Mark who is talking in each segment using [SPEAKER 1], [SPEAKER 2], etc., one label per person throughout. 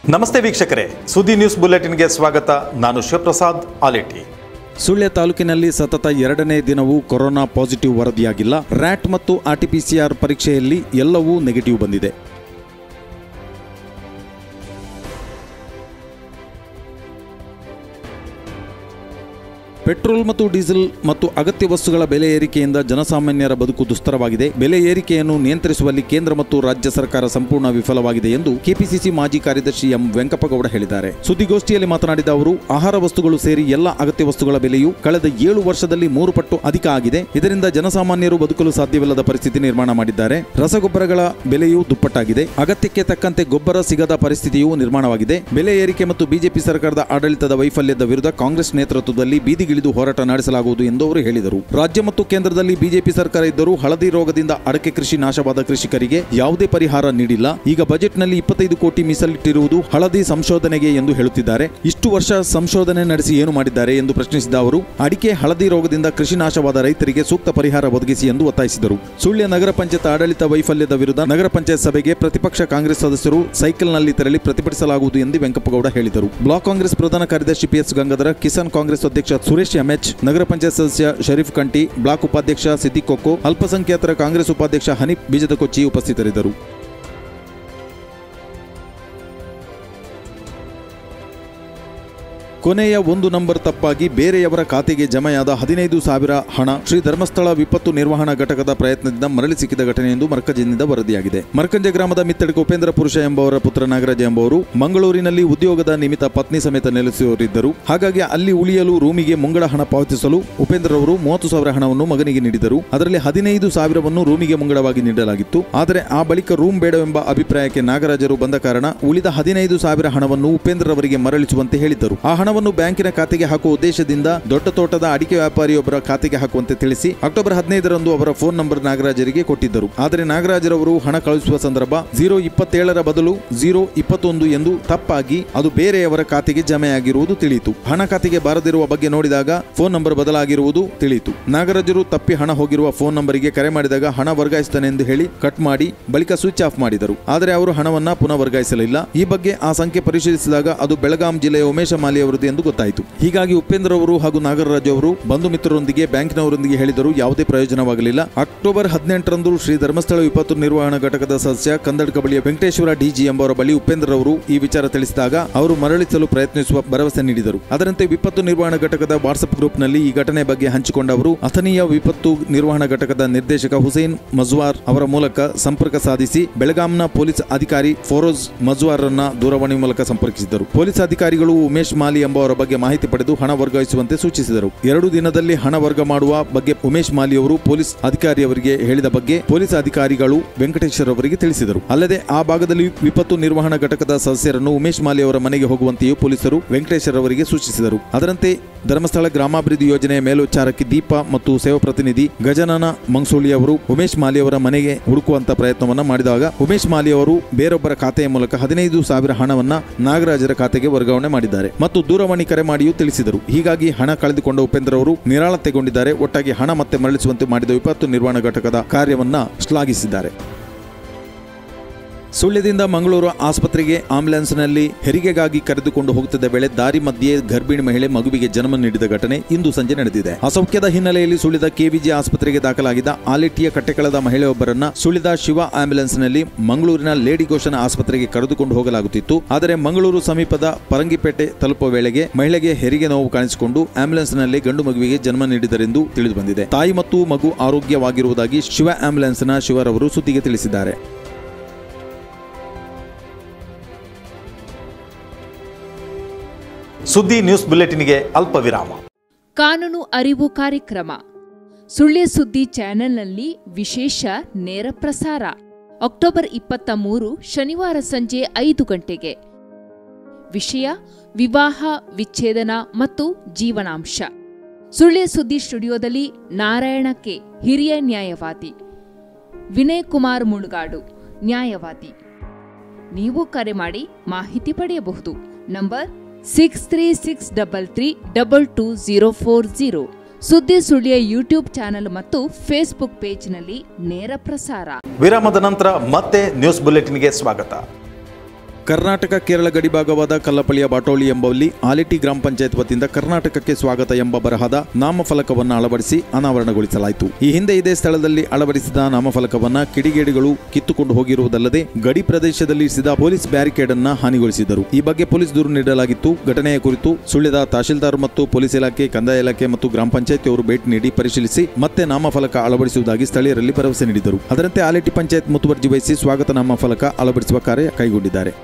[SPEAKER 1] ನಮಸ್ತೆ ವೀಕ್ಷಕರೇ ಸುದ್ದಿ ನ್ಯೂಸ್ ಬುಲೆಟಿನ್ಗೆ ಸ್ವಾಗತ ನಾನು ಶಿವಪ್ರಸಾದ್ ಆಲೇಟಿ
[SPEAKER 2] ಸುಳ್ಯ ತಾಲೂಕಿನಲ್ಲಿ ಸತತ ಎರಡನೇ ದಿನವೂ ಕೊರೋನಾ ಪಾಸಿಟಿವ್ ವರದಿಯಾಗಿಲ್ಲ ರ್ಯಾಟ್ ಮತ್ತು ಆರ್ಟಿಪಿಸಿಆರ್ ಪರೀಕ್ಷೆಯಲ್ಲಿ ಎಲ್ಲವೂ ನೆಗೆಟಿವ್ ಬಂದಿದೆ ಪೆಟ್ರೋಲ್ ಮತ್ತು ಡೀಸೆಲ್ ಮತ್ತು ಅಗತ್ಯ ವಸ್ತುಗಳ ಬೆಲೆ ಏರಿಕೆಯಿಂದ ಜನಸಾಮಾನ್ಯರ ಬದುಕು ದುಸ್ತರವಾಗಿದೆ ಬೆಲೆ ಏರಿಕೆಯನ್ನು ನಿಯಂತ್ರಿಸುವಲ್ಲಿ ಕೇಂದ್ರ ಮತ್ತು ರಾಜ್ಯ ಸರ್ಕಾರ ಸಂಪೂರ್ಣ ವಿಫಲವಾಗಿದೆ ಎಂದು ಕೆಪಿಸಿಸಿ ಮಾಜಿ ಕಾರ್ಯದರ್ಶಿ ಎಂ ವೆಂಕಪ್ಪಗೌಡ ಹೇಳಿದ್ದಾರೆ ಸುದ್ದಿಗೋಷ್ಠಿಯಲ್ಲಿ ಮಾತನಾಡಿದ ಅವರು ಆಹಾರ ವಸ್ತುಗಳು ಸೇರಿ ಎಲ್ಲ ಅಗತ್ಯ ವಸ್ತುಗಳ ಬೆಲೆಯು ಕಳೆದ ಏಳು ವರ್ಷದಲ್ಲಿ ಮೂರು ಪಟ್ಟು ಅಧಿಕ ಆಗಿದೆ ಇದರಿಂದ ಜನಸಾಮಾನ್ಯರು ಬದುಕಲು ಸಾಧ್ಯವಿಲ್ಲದ ಪರಿಸ್ಥಿತಿ ನಿರ್ಮಾಣ ಮಾಡಿದ್ದಾರೆ ರಸಗೊಬ್ಬರಗಳ ಬೆಲೆಯೂ ದುಪ್ಪಟ್ಟಾಗಿದೆ ಅಗತ್ಯಕ್ಕೆ ತಕ್ಕಂತೆ ಗೊಬ್ಬರ ಸಿಗದ ಪರಿಸ್ಥಿತಿಯೂ ನಿರ್ಮಾಣವಾಗಿದೆ ಬೆಲೆ ಏರಿಕೆ ಮತ್ತು ಬಿಜೆಪಿ ಸರ್ಕಾರದ ಆಡಳಿತದ ವೈಫಲ್ಯದ ವಿರುದ್ಧ ಕಾಂಗ್ರೆಸ್ ನೇತೃತ್ವದಲ್ಲಿ ಬೀದಿಗಿಳಿದು ಹೋರಾಟ ನಡೆಸಲಾಗುವುದು ಎಂದು ಅವರು ಹೇಳಿದರು ರಾಜ್ಯ ಮತ್ತು ಕೇಂದ್ರದಲ್ಲಿ ಬಿಜೆಪಿ ಸರ್ಕಾರ ಇದ್ದರೂ ಹಳದಿ ರೋಗದಿಂದ ಅಡಕೆ ಕೃಷಿ ನಾಶವಾದ ಕೃಷಿಕರಿಗೆ ಯಾವುದೇ ಪರಿಹಾರ ನೀಡಿಲ್ಲ ಈಗ ಬಜೆಟ್ನಲ್ಲಿ ಇಪ್ಪತ್ತೈದು ಕೋಟಿ ಮೀಸಲಿಟ್ಟಿರುವುದು ಹಳದಿ ಸಂಶೋಧನೆಗೆ ಎಂದು ಹೇಳುತ್ತಿದ್ದಾರೆ ಇಷ್ಟು ವರ್ಷ ಸಂಶೋಧನೆ ನಡೆಸಿ ಏನು ಮಾಡಿದ್ದಾರೆ ಎಂದು ಪ್ರಶ್ನಿಸಿದ ಅವರು ಅಡಿಕೆ ಹಳದಿ ರೋಗದಿಂದ ಕೃಷಿ ನಾಶವಾದ ರೈತರಿಗೆ ಸೂಕ್ತ ಪರಿಹಾರ ಒದಗಿಸಿ ಎಂದು ಒತ್ತಾಯಿಸಿದರು ಸುಳ್ಯ ನಗರ ಪಂಚಾಯತ್ ಆಡಳಿತ ವೈಫಲ್ಯದ ವಿರುದ್ಧ ನಗರ ಪಂಚಾಯತ್ ಸಭೆಗೆ ಪ್ರತಿಪಕ್ಷ ಕಾಂಗ್ರೆಸ್ ಸದಸ್ಯರು ಸೈಕಲ್ನಲ್ಲಿ ತೆರಳಿ ಪ್ರತಿಭಟಿಸಲಾಗುವುದು ಎಂದು ವೆಂಕಪ್ಪಗೌಡ ಹೇಳಿದರು ಬ್ಲಾಕ್ ಕಾಂಗ್ರೆಸ್ ಪ್ರಧಾನ ಕಾರ್ಯದರ್ಶಿ ಪಿಎಸ್ ಗಂಗಾಧರ ಕಿಸಾನ್ ಕಾಂಗ್ರೆಸ್ ಅಧ್ಯಕ್ಷ ಸುರೇಶ್ ಎಂಎಚ್ ನಗರ ಪಂಚಾಯತ್ ಸದಸ್ಯ ಶರೀಫ್ ಕಂಟಿ ಬ್ಲಾಕ್ ಉಪಾಧ್ಯಕ್ಷ ಸಿದ್ದಿಕ್ ಕೊಕ್ಕೋ ಅಲ್ಪಸಂಖ್ಯಾತರ ಕಾಂಗ್ರೆಸ್ ಉಪಾಧ್ಯಕ್ಷ ಹನೀಫ್ ಬೀಜದ ಕೊಚ್ಚಿ ಉಪಸ್ಥಿತರಿದ್ದರು ಕೊನೆಯ ಒಂದು ನಂಬರ್ ತಪ್ಪಾಗಿ ಬೇರೆಯವರ ಖಾತೆಗೆ ಜಮೆಯಾದ ಹದಿನೈದು ಸಾವಿರ ಹಣ ಶ್ರೀ ಧರ್ಮಸ್ಥಳ ವಿಪತ್ತು ನಿರ್ವಹಣಾ ಘಟಕದ ಪ್ರಯತ್ನದಿಂದ ಮರಳಿ ಸಿಕ್ಕಿದ ಘಟನೆ ಎಂದು ಮರ್ಕಜಿನಿಂದ ವರದಿಯಾಗಿದೆ ಮರ್ಕಂಜ ಗ್ರಾಮದ ಮಿತ್ತಡಿಗೆ ಉಪೇಂದ್ರ ಪುರುಷ ಎಂಬವರ ಪುತ್ರ ನಾಗರಾಜ ಎಂಬುವರು ಮಂಗಳೂರಿನಲ್ಲಿ ಉದ್ಯೋಗದ ನಿಮಿತ್ತ ಪತ್ನಿ ಸಮೇತ ನೆಲೆಸಿರುವರು ಹಾಗಾಗಿ ಅಲ್ಲಿ ಉಳಿಯಲು ರೂಮಿಗೆ ಮುಂಗಡ ಹಣ ಪಾವತಿಸಲು ಉಪೇಂದ್ರ ಅವರು ಮೂವತ್ತು ಸಾವಿರ ಹಣವನ್ನು ಮಗನಿಗೆ ನೀಡಿದರು ಅದರಲ್ಲಿ ಹದಿನೈದು ಸಾವಿರವನ್ನು ರೂಮಿಗೆ ಮುಂಗಡವಾಗಿ ನೀಡಲಾಗಿತ್ತು ಆದರೆ ಆ ಬಳಿಕ ರೂಮ್ ಬೇಡವೆಂಬ ಅಭಿಪ್ರಾಯಕ್ಕೆ ನಾಗರಾಜರು ಬಂದ ಕಾರಣ ಉಳಿದ ಹದಿನೈದು ಸಾವಿರ ಹಣವನ್ನು ಉಪೇಂದ್ರವರಿಗೆ ಮರಳಿಸುವಂತೆ ಹೇಳಿದ್ದರು ಆ ಹಣವನ್ನು ಬ್ಯಾಂಕಿನ ಖಾತೆಗೆ ಹಾಕುವ ಉದ್ದೇಶದಿಂದ ದೊಡ್ಡ ತೋಟದ ಅಡಿಕೆ ವ್ಯಾಪಾರಿಯೊಬ್ಬರ ಖಾತೆಗೆ ಹಾಕುವಂತೆ ತಿಳಿಸಿ ಅಕ್ಟೋಬರ್ ಹದಿನೈದರಂದು ಅವರ ಫೋನ್ ನಂಬರ್ ನಾಗರಾಜರಿಗೆ ಕೊಟ್ಟಿದ್ದರು ಆದರೆ ನಾಗರಾಜರವರು ಹಣ ಕಳುಹಿಸುವ ಸಂದರ್ಭ ಜೀರೋ ಇಪ್ಪತ್ತೇಳರ ಬದಲು ಜೀರೋ ಇಪ್ಪತ್ತೊಂದು ಎಂದು ತಪ್ಪಾಗಿ ಅದು ಬೇರೆಯವರ ಖಾತೆಗೆ ಜಮೆಯಾಗಿರುವುದು ತಿಳಿಯಿತು ಹಣ ಖಾತೆಗೆ ಬಾರದಿರುವ ಬಗ್ಗೆ ನೋಡಿದಾಗ ಫೋನ್ ನಂಬರ್ ಬದಲಾಗಿರುವುದು ತಿಳಿಯಿತು ನಾಗರಾಜರು ತಪ್ಪಿ ಹಣ ಹೋಗಿರುವ ಫೋನ್ ನಂಬರಿಗೆ ಕರೆ ಮಾಡಿದಾಗ ಹಣ ವರ್ಗಾಯಿಸುತ್ತಾನೆ ಎಂದು ಹೇಳಿ ಕಟ್ ಮಾಡಿ ಬಳಿಕ ಸ್ವಿಚ್ ಆಫ್ ಮಾಡಿದರು ಆದರೆ ಅವರು ಹಣವನ್ನ ಪುನಃ ವರ್ಗಾಯಿಸಲಿಲ್ಲ ಈ ಬಗ್ಗೆ ಆ ಸಂಖ್ಯೆ ಪರಿಶೀಲಿಸಿದಾಗ ಅದು ಬೆಳಗಾಂ ಜಿಲ್ಲೆಯ ಉಮೇಶ ಮಾಲಿ ಅವರದ್ದು ಎಂದು ಗೊತ್ತಾಯಿತು ಹೀಗಾಗಿ ಉಪೇಂದ್ರ ಅವರು ಹಾಗೂ ನಾಗರಾಜ್ ಅವರು ಬಂಧು ಮಿತ್ರರೊಂದಿಗೆ ಬ್ಯಾಂಕಿನವರೊಂದಿಗೆ ಹೇಳಿದರೂ ಯಾವುದೇ ಪ್ರಯೋಜನವಾಗಲಿಲ್ಲ ಅಕ್ಟೋಬರ್ ಹದಿನೆಂಟರಂದು ಶ್ರೀ ಧರ್ಮಸ್ಥಳ ವಿಪತ್ತು ನಿರ್ವಹಣಾ ಘಟಕದ ಸದಸ್ಯ ಕಂದಡ್ಕ ಬಳಿಯ ವೆಂಕಟೇಶ್ವರ ಡಿಜಿ ಎಂಬವರ ಬಳಿ ಉಪೇಂದ್ರ ಅವರು ಈ ವಿಚಾರ ತಿಳಿಸಿದಾಗ ಅವರು ಮರಳಿಸಲು ಪ್ರಯತ್ನಿಸುವ ಭರವಸೆ ನೀಡಿದರು ಅದರಂತೆ ವಿಪತ್ತು ನಿರ್ವಹಣಾ ಘಟಕದ ವಾಟ್ಸ್ಆಪ್ ಗ್ರೂಪ್ನಲ್ಲಿ ಈ ಘಟನೆ ಬಗ್ಗೆ ಹಂಚಿಕೊಂಡ ಅವರು ಅಥನೀಯ ವಿಪತ್ತು ನಿರ್ವಹಣಾ ಘಟಕದ ನಿರ್ದೇಶಕ ಹುಸೇನ್ ಮಜ್ವಾರ್ ಅವರ ಮೂಲಕ ಸಂಪರ್ಕ ಸಾಧಿಸಿ ಬೆಳಗಾಂನ ಪೊಲೀಸ್ ಅಧಿಕಾರಿ ಫೋರೋಜ್ ಮಜ್ವಾರ್ರನ್ನ ದೂರವಾಣಿ ಮೂಲಕ ಸಂಪರ್ಕಿಸಿದರು ಪೊಲೀಸ್ ಅಧಿಕಾರಿಗಳು ಉಮೇಶ್ ಮಾಲಿ ಎಂಬವರ ಬಗ್ಗೆ ಮಾಹಿತಿ ಪಡೆದು ಹಣ ವರ್ಗಾಯಿಸುವಂತೆ ಸೂಚಿಸಿದರು ಎರಡು ದಿನದಲ್ಲಿ ಹಣ ವರ್ಗ ಮಾಡುವ ಬಗ್ಗೆ ಉಮೇಶ್ ಮಾಲಿ ಅವರು ಪೊಲೀಸ್ ಅಧಿಕಾರಿಯವರಿಗೆ ಹೇಳಿದ ಬಗ್ಗೆ ಪೊಲೀಸ್ ಅಧಿಕಾರಿಗಳು ವೆಂಕಟೇಶ್ವರ ಅವರಿಗೆ ತಿಳಿಸಿದರು ಅಲ್ಲದೆ ಆ ಭಾಗದಲ್ಲಿ ವಿಪತ್ತು ನಿರ್ವಹಣಾ ಘಟಕದ ಸದಸ್ಯರನ್ನು ಉಮೇಶ್ ಮಾಲಿ ಅವರ ಮನೆಗೆ ಹೋಗುವಂತೆಯೂ ಪೊಲೀಸರು ವೆಂಕಟೇಶ್ವರ ಅವರಿಗೆ ಸೂಚಿಸಿದರು ಅದರಂತೆ ಧರ್ಮಸ್ಥಳ ಗ್ರಾಮಾಭಿವೃದ್ಧಿ ಯೋಜನೆಯ ಮೇಲ್ವಿಚಾರಕಿ ದೀಪ ಮತ್ತು ಸೇವಾ ಪ್ರತಿನಿಧಿ ಗಜನನ ಮಂಗ್ಸೋಳಿ ಅವರು ಉಮೇಶ್ ಮಾಲಿ ಅವರ ಮನೆಗೆ ಹುಡುಕುವಂತ ಪ್ರಯತ್ನವನ್ನ ಮಾಡಿದಾಗ ಉಮೇಶ್ ಮಾಲಿ ಅವರು ಬೇರೊಬ್ಬರ ಖಾತೆಯ ಮೂಲಕ ಹದಿನೈದು ಸಾವಿರ ಹಣವನ್ನ ನಾಗರಾಜರ ಖಾತೆಗೆ ವರ್ಗಾವಣೆ ಮಾಡಿದ್ದಾರೆ ಮತ್ತು ದೂರವಾಣಿ ಕರೆ ಮಾಡಿಯೂ ತಿಳಿಸಿದರು ಹೀಗಾಗಿ ಹಣ ಕಳೆದುಕೊಂಡ ಉಪೇಂದ್ರ ಅವರು ನಿರಾಳತೆಗೊಂಡಿದ್ದಾರೆ ಒಟ್ಟಾಗಿ ಹಣ ಮತ್ತೆ ಮರಳಿಸುವಂತೆ ಮಾಡಿದ ವಿಪತ್ತು ನಿರ್ವಹಣಾ ಘಟಕದ ಕಾರ್ಯವನ್ನ ಶ್ಲಾಘಿಸಿದ್ದಾರೆ ಸುಳ್ಯದಿಂದ ಮಂಗಳೂರು ಆಸ್ಪತ್ರೆಗೆ ಆಂಬ್ಯುಲೆನ್ಸ್ನಲ್ಲಿ ಹೆರಿಗೆಗಾಗಿ ಕರೆದುಕೊಂಡು ಹೋಗುತ್ತಿದ್ದ ವೇಳೆ ದಾರಿ ಮಧ್ಯೆ ಗರ್ಭಿಣಿ ಮಹಿಳೆ ಮಗುವಿಗೆ ಜನ್ಮ ನೀಡಿದ ಘಟನೆ ಇಂದು ಸಂಜೆ ನಡೆದಿದೆ ಅಸೌಖ್ಯದ ಹಿನ್ನೆಲೆಯಲ್ಲಿ ಸುಳ್ಯದ ಕೆವಿಜಿ ಆಸ್ಪತ್ರೆಗೆ ದಾಖಲಾಗಿದ್ದ ಆಲಿಟಿಯ ಕಟ್ಟೆಕಳದ ಮಹಿಳೆಯೊಬ್ಬರನ್ನ ಸುಳ್ಯದ ಶಿವ ಆಂಬ್ಯುಲೆನ್ಸ್ನಲ್ಲಿ ಮಂಗಳೂರಿನ ಲೇಡಿ ಘೋಷಣ ಆಸ್ಪತ್ರೆಗೆ ಕರೆದುಕೊಂಡು ಹೋಗಲಾಗುತ್ತಿತ್ತು ಆದರೆ ಮಂಗಳೂರು ಸಮೀಪದ ಪರಂಗಿಪೇಟೆ ತಲುಪುವ ವೇಳೆಗೆ ಮಹಿಳೆಗೆ ಹೆರಿಗೆ ನೋವು ಕಾಣಿಸಿಕೊಂಡು ಆಂಬ್ಯುಲೆನ್ಸ್ನಲ್ಲಿ ಗಂಡು ಮಗುವಿಗೆ ಜನ್ಮ ನೀಡಿದರೆಂದು ತಿಳಿದುಬಂದಿದೆ ತಾಯಿ ಮತ್ತು ಮಗು ಆರೋಗ್ಯವಾಗಿರುವುದಾಗಿ ಶಿವ ಆಂಬ್ಯುಲೆನ್ಸ್ನ ಶಿವರವರು ಸುದ್ದಿಗೆ ತಿಳಿಸಿದ್ದಾರೆ
[SPEAKER 1] ಸುದ್ದಿ ನ್ಯೂಸ್ ಬುಲೆಟಿನ್ಗೆ ಅಲ್ಪ ವಿರಾಮ
[SPEAKER 3] ಕಾನೂನು ಅರಿವು ಕಾರ್ಯಕ್ರಮ ಸುಳ್ಯ ಸುದ್ದಿ ಚಾನೆಲ್ನಲ್ಲಿ ವಿಶೇಷ ನೇರ ಪ್ರಸಾರ ಅಕ್ಟೋಬರ್ ಇಪ್ಪತ್ತ ಮೂರು ಶನಿವಾರ ಸಂಜೆ ಐದು ಗಂಟೆಗೆ ವಿಷಯ ವಿವಾಹ ವಿಚ್ಛೇದನ ಮತ್ತು ಜೀವನಾಂಶ ಸುಳ್ಯ ಸುದ್ದಿ ಸ್ಟುಡಿಯೋದಲ್ಲಿ ನಾರಾಯಣ ಕೆ ಹಿರಿಯ ನ್ಯಾಯವಾದಿ ವಿನಯ್ ಕುಮಾರ್ ಮುಳುಗಾಡು ನ್ಯಾಯವಾದಿ ನೀವು ಕರೆ ಮಾಡಿ ಮಾಹಿತಿ ಪಡೆಯಬಹುದು number six three six double three double two zero four zero ಸುದ್ದಿ ಸುಳ್ಳಿಯ ಯೂಟ್ಯೂಬ್ ಚಾನೆಲ್ ಮತ್ತು ಫೇಸ್ಬುಕ್ ಪೇಜ್ನಲ್ಲಿ ನೇರ ಪ್ರಸಾರ
[SPEAKER 1] ವಿರಾಮದ ನಂತರ ಮತ್ತೆ ನ್ಯೂಸ್ ಬುಲೆಟಿನ್ಗೆ ಸ್ವಾಗತ
[SPEAKER 2] ಕರ್ನಾಟಕ ಕೇರಳ ಗಡಿಭಾಗವಾದ ಕಲ್ಲಪಳ್ಳಿಯ ಬಾಟೋಳಿ ಎಂಬಲ್ಲಿ ಆಲಿಟಿ ಗ್ರಾಮ ಪಂಚಾಯತ್ ವತಿಯಿಂದ ಕರ್ನಾಟಕಕ್ಕೆ ಸ್ವಾಗತ ಎಂಬ ಬರಹದ ನಾಮಫಲಕವನ್ನು ಅಳವಡಿಸಿ ಅನಾವರಣಗೊಳಿಸಲಾಯಿತು ಈ ಹಿಂದೆ ಇದೇ ಸ್ಥಳದಲ್ಲಿ ಅಳವಡಿಸಿದ ನಾಮಫಲಕವನ್ನ ಕಿಡಿಗೇಡಿಗಳು ಕಿತ್ತುಕೊಂಡು ಹೋಗಿರುವುದಲ್ಲದೆ ಗಡಿ ಪ್ರದೇಶದಲ್ಲಿ ಇರಿಸಿದ ಪೊಲೀಸ್ ಬ್ಯಾರಿಕೇಡ್ ಅನ್ನ ಹಾನಿಗೊಳಿಸಿದರು ಈ ಬಗ್ಗೆ ಪೊಲೀಸ್ ದೂರು ನೀಡಲಾಗಿತ್ತು ಘಟನೆಯ ಕುರಿತು ಸುಳ್ಯದ ತಹಶೀಲ್ದಾರ್ ಮತ್ತು ಪೊಲೀಸ್ ಇಲಾಖೆ ಕಂದಾಯ ಇಲಾಖೆ ಮತ್ತು ಗ್ರಾಮ ಪಂಚಾಯತಿಯವರು ಭೇಟಿ ನೀಡಿ ಪರಿಶೀಲಿಸಿ ಮತ್ತೆ ನಾಮಫಲಕ ಅಳವಡಿಸುವುದಾಗಿ ಸ್ಥಳೀಯರಲ್ಲಿ ಭರವಸೆ ನೀಡಿದರು ಅದರಂತೆ ಆಲಿಟಿ ಪಂಚಾಯತ್ ಮುತುವರ್ಜಿ ವಹಿಸಿ ಸ್ವಾಗತ ನಾಮಫಲಕ ಅಳವಡಿಸುವ ಕಾರ್ಯ ಕೈಗೊಂಡಿದ್ದಾರೆ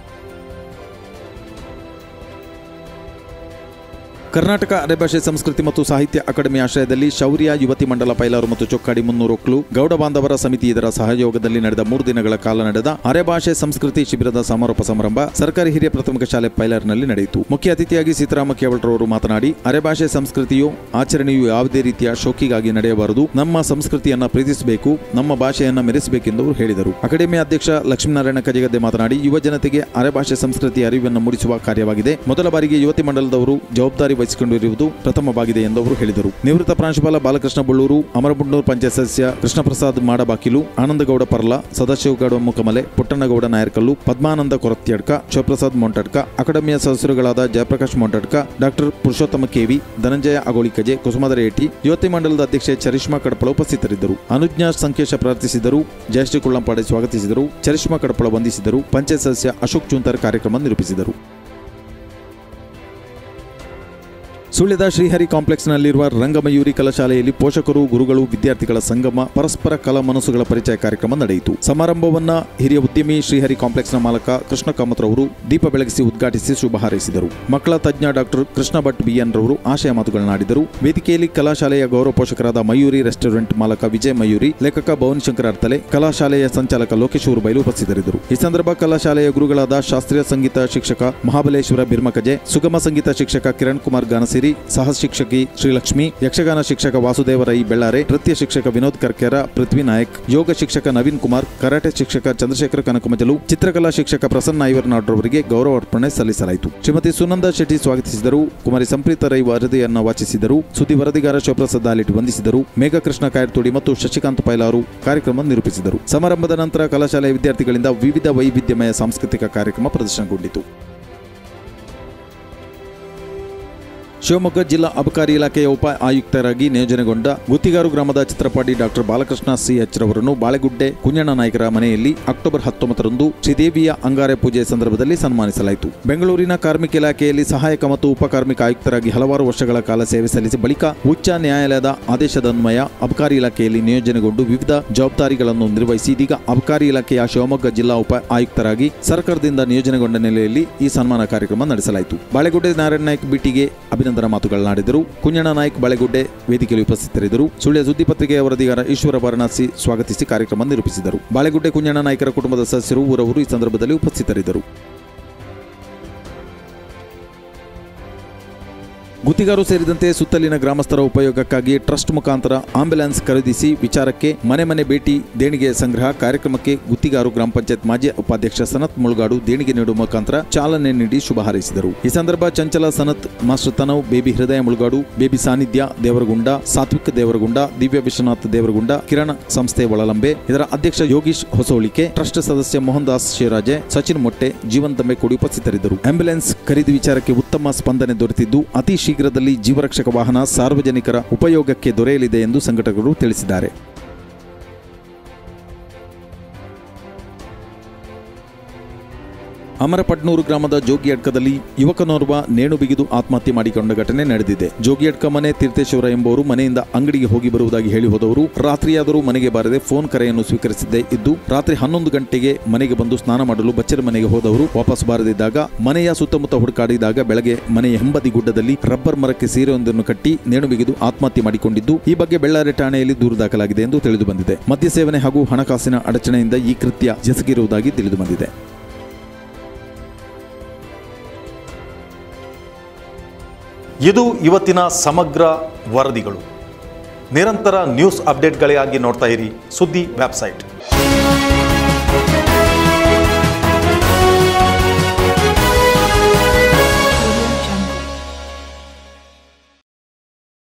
[SPEAKER 2] ಕರ್ನಾಟಕ ಅರೆಭಾಷೆ ಸಂಸ್ಕೃತಿ ಮತ್ತು ಸಾಹಿತ್ಯ ಅಕಾಡೆಮಿ ಆಶ್ರಯದಲ್ಲಿ ಶೌರ್ಯ ಯುವತಿ ಮಂಡಲ ಪೈಲಾರು ಮತ್ತು ಚೊಕ್ಕಾಡಿ ಮುನ್ನೂರು ಒಕ್ಲು ಗೌಡ ಬಾಂಧವರ ಸಮಿತಿ ಇದರ ಸಹಯೋಗದಲ್ಲಿ ನಡೆದ ಮೂರು ದಿನಗಳ ಕಾಲ ನಡೆದ ಅರೆಭಾಷೆ ಸಂಸ್ಕೃತಿ ಶಿಬಿರದ ಸಮಾರೋಪ ಸಮಾರಂಭ ಸರ್ಕಾರಿ ಹಿರಿಯ ಪ್ರಾಥಮಿಕ ಶಾಲೆ ಪೈಲಾರ್ನಲ್ಲಿ ನಡೆಯಿತು ಮುಖ್ಯ ಅತಿಥಿಯಾಗಿ ಸೀತಾರಾಮ ಕೇವಳ್ರವರು ಮಾತನಾಡಿ ಅರೆಭಾಷೆ ಸಂಸ್ಕೃತಿಯು ಆಚರಣೆಯು ಯಾವುದೇ ರೀತಿಯ ಶೋಕಿಗಾಗಿ ನಡೆಯಬಾರದು ನಮ್ಮ ಸಂಸ್ಕೃತಿಯನ್ನ ಪ್ರೀತಿಸಬೇಕು ನಮ್ಮ ಭಾಷೆಯನ್ನ ಮೆರೆಸಬೇಕೆಂದು ಅವರು ಹೇಳಿದರು ಅಕಾಡೆಮಿ ಅಧ್ಯಕ್ಷ ಲಕ್ಷ್ಮೀನಾರಾಯಣ ಕಜಗದ್ದೆ ಮಾತನಾಡಿ ಯುವ ಜನತೆಗೆ ಅರೆಭಾಷೆ ಸಂಸ್ಕೃತಿ ಅರಿವನ್ನು ಮೂಡಿಸುವ ಕಾರ್ಯವಾಗಿದೆ ಮೊದಲ ಬಾರಿಗೆ ಯುವತಿ ಮಂಡಲದವರು ಜವಾಬ್ದಾರಿ ವಹಿಸಿಕೊಂಡಿರುವುದು ಪ್ರಥಮವಾಗಿದೆ ಎಂದು ಅವರು ಹೇಳಿದರು ನಿವೃತ್ತ ಪ್ರಾಂಶುಪಾಲ ಬಾಲಕೃಷ್ಣ ಬಳ್ಳೂರು ಅಮರಬುಂಡೂರು ಪಂಚಾಯತ್ ಸದಸ್ಯ ಕೃಷ್ಣಪ್ರಸಾದ್ ಮಾಡಬಾಕಿಲು ಆನಂದಗೌಡ ಪರ್ಲ ಸದಾಶಿವಗೌಡ ಮುಖಮಲೆ ಪುಟ್ಟಣ್ಣಗೌಡ ನಾಯರ್ಕಲ್ಲು ಪದ್ಮಾನಂದ ಕೊರತ್ಯಡ್ಕ ಶಿವಪ್ರಸಾದ್ ಮೊಂಟಡ್ಕ ಅಕಾಡೆಮಿಯ ಸದಸ್ಯರುಗಳಾದ Jayaprakash Montadka doctor Purushottama K V Dhananjaya Agolikaje Kusumadhara A T ಯುವತಿ ಮಂಡಲದ ಅಧ್ಯಕ್ಷೆ ಚರಿಷ್ಮಾ ಕಡಪಳ ಉಪಸ್ಥಿತರಿದ್ದರು ಅನುಜ್ಞಾ ಸಂಕೇಶ ಪ್ರಾರ್ಥಿಸಿದರು ಜಯಶ್ರೀ ಕುಳ್ಳಂಪಾಡೆ ಸ್ವಾಗತಿಸಿದರು ಚರಿಷ್ಮಾ ಕಡಪಳ ವಂದಿಸಿದರು ಪಂಚಾಯತ್ ಸದಸ್ಯ ಅಶೋಕ್ ಚೂಂತರ್ ಕಾರ್ಯಕ್ರಮ ನಿರೂಪಿಸಿದರು ಸುಳ್ಯದ ಶ್ರೀಹರಿ ಕಾಂಪ್ಲೆಕ್ಸ್ನಲ್ಲಿರುವ ರಂಗಮಯೂರಿ ಕಲಾಶಾಲೆಯಲ್ಲಿ ಪೋಷಕರು ಗುರುಗಳು ವಿದ್ಯಾರ್ಥಿಗಳ ಸಂಗಮ ಪರಸ್ಪರ ಕಲಾ ಮನಸ್ಸುಗಳ ಪರಿಚಯ ಕಾರ್ಯಕ್ರಮ ನಡೆಯಿತು ಸಮಾರಂಭವನ್ನ ಹಿರಿಯ ಉದ್ಯಮಿ ಶ್ರೀಹರಿ ಕಾಂಪ್ಲೆಕ್ಸ್ನ ಮಾಲಕ ಕೃಷ್ಣ ಕಾಮತ್ರವರು ದೀಪ ಬೆಳಗಿಸಿ ಉದ್ಘಾಟಿಸಿ ಶುಭ ಹಾರೈಸಿದರು ಮಕ್ಕಳ ತಜ್ಞ ಡಾಕ್ಟರ್ ಕೃಷ್ಣ ಭಟ್ ಬಿಎನ್ ರವರು ಆಶಯ ಮಾತುಗಳನ್ನಾಡಿದರು ವೇದಿಕೆಯಲ್ಲಿ ಕಲಾಶಾಲೆಯ ಗೌರವ ಪೋಷಕರಾದ ಮಯೂರಿ ರೆಸ್ಟೋರೆಂಟ್ ಮಾಲಕ ವಿಜಯ್ ಮಯೂರಿ ಲೇಖಕ ಭವನಶಂಕರ ಅರ್ತಲೆ ಕಲಾಶಾಲೆಯ ಸಂಚಾಲಕ ಲೋಕೇಶ್ ಬೈಲು ಉಪಸ್ಥಿತರಿದ್ದರು ಈ ಸಂದರ್ಭ ಕಲಾಶಾಲೆಯ ಗುರುಗಳಾದ ಶಾಸ್ತ್ರೀಯ ಸಂಗೀತ ಶಿಕ್ಷಕ ಮಹಾಬಲೇಶ್ವರ ಬಿರ್ಮಕಜೆ ಸುಗಮ ಸಂಗೀತ ಶಿಕ್ಷಕ ಕಿರಣ್ ಕುಮಾರ್ ಗಾನಸಿರಿ ಸಹ ಶಿಕ್ಷಕಿ ಶ್ರೀಲಕ್ಷ್ಮಿ ಯಕ್ಷಗಾನ ಶಿಕ್ಷಕ ವಾಸುದೇವ ರೈ ಬೆಳ್ಳಾರೆ ನೃತ್ಯ ಶಿಕ್ಷಕ ವಿನೋದ್ ಕರ್ಕೆರ ಪೃಥ್ವಿ ನಾಯಕ್ ಯೋಗ ಶಿಕ್ಷಕ ನವೀನ್ ಕುಮಾರ್ ಕರಾಟೆ ಶಿಕ್ಷಕ ಚಂದ್ರಶೇಖರ ಕನಕಮಜಲು ಚಿತ್ರಕಲಾ ಶಿಕ್ಷಕ ಪ್ರಸನ್ನ ಐವರ್ನಾಡ್ರವರಿಗೆ ಗೌರವ ಅರ್ಪಣೆ ಸಲ್ಲಿಸಲಾಯಿತು ಶ್ರೀಮತಿ ಸುನಂದ ಶೆಟ್ಟಿ ಸ್ವಾಗತಿಸಿದರು ಕುಮಾರಿ ಸಂಪ್ರೀತ ರೈ ವರದಿಯನ್ನು ವಾಚಿಸಿದರು ಸುದ್ದಿ ವರದಿಗಾರ ಶಿವಪ್ರಸಾದ್ ಆಲಿಟ್ ವಂದಿಸಿದರು ಮೇಘಕೃಷ್ಣ ಕಾಯರ್ತೋಡಿ ಮತ್ತು ಶಶಿಕಾಂತ್ ಪೈಲಾರು ಕಾರ್ಯಕ್ರಮ ನಿರೂಪಿಸಿದರು ಸಮಾರಂಭದ ನಂತರ ಕಲಾಶಾಲೆಯ ವಿದ್ಯಾರ್ಥಿಗಳಿಂದ ವಿವಿಧ ವೈವಿಧ್ಯಮಯ ಸಾಂಸ್ಕೃತಿಕ ಕಾರ್ಯಕ್ರಮ ಪ್ರದರ್ಶನಗೊಂಡಿತು ಶಿವಮೊಗ್ಗ ಜಿಲ್ಲಾ ಅಬಕಾರಿ ಇಲಾಖೆಯ ಉಪ ಆಯುಕ್ತರಾಗಿ ನಿಯೋಜನೆಗೊಂಡ ಗುತ್ತಿಗಾರು ಗ್ರಾಮದ Chitrapati doctor Balakrishna C H ರವರನ್ನು ಬಾಳೆಗುಡ್ಡೆ ಕುഞ്ഞಣ್ಣ ನಾಯಕರ ಮನೆಯಲ್ಲಿ ಅಕ್ಟೋಬರ್ ಹತ್ತೊಂಬತ್ತರಂದು ಶ್ರೀದೇವಿಯ ಅಂಗಾರೆ ಪೂಜೆ ಸಂದರ್ಭದಲ್ಲಿ ಸನ್ಮಾನಿಸಲಾಯಿತು ಬೆಂಗಳೂರಿನ ಕಾರ್ಮಿಕ ಇಲಾಖೆಯಲ್ಲಿ ಸಹಾಯಕ ಮತ್ತು ಉಪ ಕಾರ್ಮಿಕ ಆಯುಕ್ತರಾಗಿ ಹಲವಾರು ವರ್ಷಗಳ ಕಾಲ ಸೇವೆ ಸಲ್ಲಿಸಿ ಬಳಿಕ ಉಚ್ಚ ನ್ಯಾಯಾಲಯದ ಆದೇಶದನ್ವಯ ಅಬಕಾರಿ ಇಲಾಖೆಯಲ್ಲಿ ನಿಯೋಜನೆಗೊಂಡು ವಿವಿಧ ಜವಾಬ್ದಾರಿಗಳನ್ನು ನಿರ್ವಹಿಸಿ ಇದೀಗ ಅಬಕಾರಿ ಇಲಾಖೆಯ ಶಿವಮೊಗ್ಗ ಜಿಲ್ಲಾ ಉಪ ಆಯುಕ್ತರಾಗಿ ಸರ್ಕಾರದಿಂದ ನಿಯೋಜನೆಗೊಂಡ ನೆಲೆಯಲ್ಲಿ ಈ ಸನ್ಮಾನ ಕಾರ್ಯಕ್ರಮ ನಡೆಸಲಾಯಿತು ಬಾಳೆಗುಡ್ಡೆ ನಾರಾಯಣ ನಾಯ್ಕ ಬಿಟಿಗೆ ಅಭಿನಂದನಾ ಮಾತುಗಳನ್ನಾಡಿದರು ಕುഞ്ഞಣ್ಣ ನಾಯ್ಕ್ ಬಾಳೆಗುಡ್ಡೆ ವೇದಿಕೆಯಲ್ಲಿ ಉಪಸ್ಥಿತರಿದ್ದರು ಸುಳ್ಯ ಸುದ್ದಿ ಪತ್ರಿಕೆಯ ವರದಿಗಾರ ಈಶ್ವರ ವಾರಣಾಸಿ ಸ್ವಾಗತಿಸಿ ಕಾರ್ಯಕ್ರಮ ನಿರೂಪಿಸಿದರು ಬಾಳೆಗುಡ್ಡೆ ಕುഞ്ഞಣ್ಣ ನಾಯ್ಕರ ಕುಟುಂಬದ ಸದಸ್ಯರು ಊರವರು ಈ ಸಂದರ್ಭದಲ್ಲಿ ಉಪಸ್ಥಿತರಿದ್ದರು ಗುತ್ತಿಗಾರು ಸೇರಿದಂತೆ ಸುತ್ತಲಿನ ಗ್ರಾಮಸ್ಥರ ಉಪಯೋಗಕ್ಕಾಗಿ ಟ್ರಸ್ಟ್ ಮುಖಾಂತರ ಆಂಬ್ಯುಲೆನ್ಸ್ ಖರೀದಿಸಿ ವಿಚಾರಕ್ಕೆ ಮನೆ ಮನೆ ಭೇಟಿ ದೇಣಿಗೆ ಸಂಗ್ರಹ ಕಾರ್ಯಕ್ರಮಕ್ಕೆ ಗುತ್ತಿಗಾರು ಗ್ರಾಮ ಪಂಚಾಯತ್ ಮಾಜಿ ಉಪಾಧ್ಯಕ್ಷ ಸನತ್ ಮುಳುಗಾಡು ದೇಣಿಗೆ ನೀಡುವ ಮುಖಾಂತರ ಚಾಲನೆ ನೀಡಿ ಶುಭ ಹಾರೈಸಿದರು ಈ ಸಂದರ್ಭ ಚಂಚಲ ಸನತ್ ಮಾಸ್ಟರ್ ತನವ್ ಬೇಬಿ ಹೃದಯ ಮುಳುಗಾಡು ಬೇಬಿ ಸಾನ್ನಿಧ್ಯ ದೇವರಗುಂಡ ಸಾತ್ವಿಕ ದೇವರಗುಂಡ ದಿವ್ಯ ವಿಶ್ವನಾಥ್ ದೇವರಗುಂಡ ಕಿರಣ್ ಸಂಸ್ಥೆ ಒಳಲಂಬೆ ಇದರ ಅಧ್ಯಕ್ಷ ಯೋಗೀಶ್ ಹೊಸೋಳಿಕೆ ಟ್ರಸ್ಟ್ ಸದಸ್ಯ ಮೋಹನ್ ದಾಸ್ ಶಿವರಾಜೆ ಸಚಿನ್ ಮೊಟ್ಟೆ ಜೀವನ್ ದಂಬೆಕೋಡಿ ಉಪಸ್ಥಿತರಿದ್ದರು ಆಂಬ್ಯುಲೆನ್ಸ್ ಖರೀದಿ ವಿಚಾರಕ್ಕೆ ಉತ್ತಮ ಸ್ಪಂದನೆ ದೊರೆತಿದ್ದು ಅತಿ ಶೀಘ್ರದಲ್ಲಿ ಜೀವರಕ್ಷಕ ವಾಹನ ಸಾರ್ವಜನಿಕರ ಉಪಯೋಗಕ್ಕೆ ದೊರೆಯಲಿದೆ ಎಂದು ಸಂಘಟಕರು ತಿಳಿಸಿದ್ದಾರೆ ಅಮರಪಟ್ನೂರು ಗ್ರಾಮದ ಜೋಗಿಯಡ್ಕದಲ್ಲಿ ಯುವಕನೋರ್ವ ನೇಣು ಬಿಗಿದು ಆತ್ಮಹತ್ಯೆ ಮಾಡಿಕೊಂಡ ಘಟನೆ ನಡೆದಿದೆ ಜೋಗಿಯಡ್ಕ ಮನೆ ತೀರ್ಥೇಶ್ವರ ಎಂಬುವರು ಮನೆಯಿಂದ ಅಂಗಡಿಗೆ ಹೋಗಿ ಬರುವುದಾಗಿ ಹೇಳಿ ಹೋದವರು ರಾತ್ರಿಯಾದರೂ ಮನೆಗೆ ಬಾರದೆ ಫೋನ್ ಕರೆಯನ್ನು ಸ್ವೀಕರಿಸಿದ್ದೇ ಇದ್ದು ರಾತ್ರಿ ಹನ್ನೊಂದು ಗಂಟೆಗೆ ಮನೆಗೆ ಬಂದು ಸ್ನಾನ ಮಾಡಲು ಬಚ್ಚರ ಮನೆಗೆ ಹೋದವರು ವಾಪಸ್ ಬಾರದಿದ್ದಾಗ ಮನೆಯ ಸುತ್ತಮುತ್ತ ಹುಡುಕಾಡಿದಾಗ ಬೆಳಗ್ಗೆ ಮನೆಯ ಹಿಂಬದಿ ಗುಡ್ಡದಲ್ಲಿ ರಬ್ಬರ್ ಮರಕ್ಕೆ ಸೀರೆಯೊಂದನ್ನು ಕಟ್ಟಿ ನೇಣು ಬಿಗಿದು ಆತ್ಮಹತ್ಯೆ ಮಾಡಿಕೊಂಡಿದ್ದು ಈ ಬಗ್ಗೆ ಬೆಳ್ಳಾರೆ ಠಾಣೆಯಲ್ಲಿ ದೂರು ದಾಖಲಾಗಿದೆ ಎಂದು ತಿಳಿದು ಬಂದಿದೆ ಮದ್ಯ ಸೇವನೆ ಹಾಗೂ ಹಣಕಾಸಿನ ಅಡಚಣೆಯಿಂದ ಈ ಕೃತ್ಯ ಎಸಗಿರುವುದಾಗಿ ತಿಳಿದು ಬಂದಿದೆ
[SPEAKER 1] ಇದು ಇವತ್ತಿನ ಸಮಗ್ರ ವರದಿಗಳು ನಿರಂತರ ನ್ಯೂಸ್ ಅಪ್ಡೇಟ್ಗಳಿಗಾಗಿ ನೋಡ್ತಾ ಇರಿ ಸುದ್ದಿ ವೆಬ್ಸೈಟ್